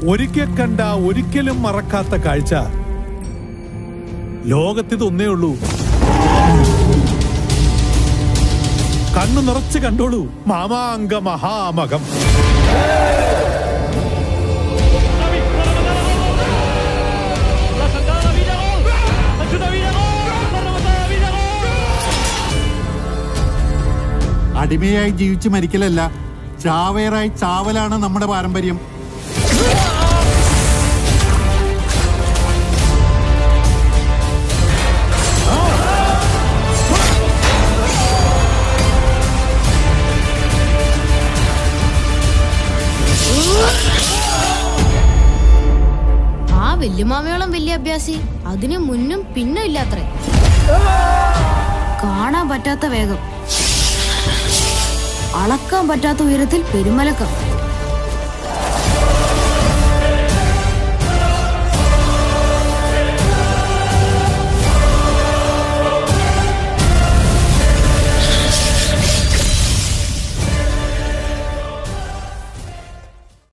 ഒരിക്കൽ കണ്ട ഒരിക്കലും മറക്കാത്ത കാഴ്ച ലോകത്തിതൊന്നേ ഉള്ളൂ കണ്ണു നിറച്ച് കണ്ടോളൂ മാമാങ്ക മഹാമകം La sentada de Villarol! El xut de Villarol! La rematada de Villarol! അടിമയായി ജീവിച്ച് മരിക്കലല്ല ചാവേറായി ചാവലാണ് നമ്മുടെ പാരമ്പര്യം ആ വല്യമാമയോളം വലിയ അഭ്യാസി അതിന് മുന്നും പിന്നും ഇല്ലാത്രേ കാണാൻ പറ്റാത്ത വേഗം അളക്കാൻ പറ്റാത്ത ഉയരത്തിൽ പെരുമലക്കം